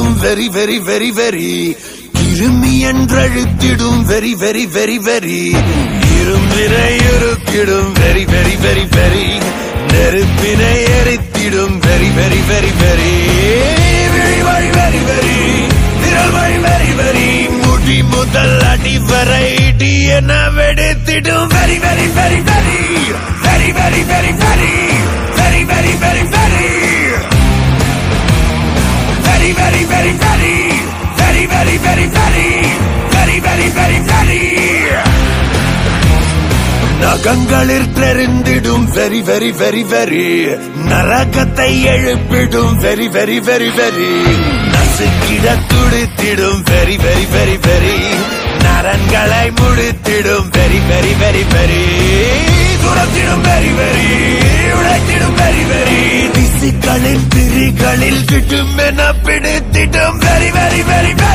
திடும் very very very very கிருமி என்றழுத்திடும் very very very very இரும்பினை இருக்கிடும் வெரி வெரி வெரி வெரி நெருப்பினை எரித்திடும் வெரி வெரி வெரி வெரி விழி வழி வெரி வெரி விரல் வழி வெரி வெரி முடி முதல் அடி வரை இடி என வெடித்திடும் very very very very very very very very very very very very very, very, very, very, very, very, very, very, very, very, very, very. நகங்களில் தெரிந்திடும் வெரி வெரி வெரி வெரி நரகத்தை எழுப்பிடும் வெரி வெரி வெரி வெரி நசுக்கிட துடித்திடும் very very very very நரன்களை முடித்திடும் very very very very துரத்திடும் very very உழைத்திடும் வெரி வெரி திசுக்களின் திரிகளில் கிட்டும் என பிடித்திடும் வெரி வெரி வெரி வெரி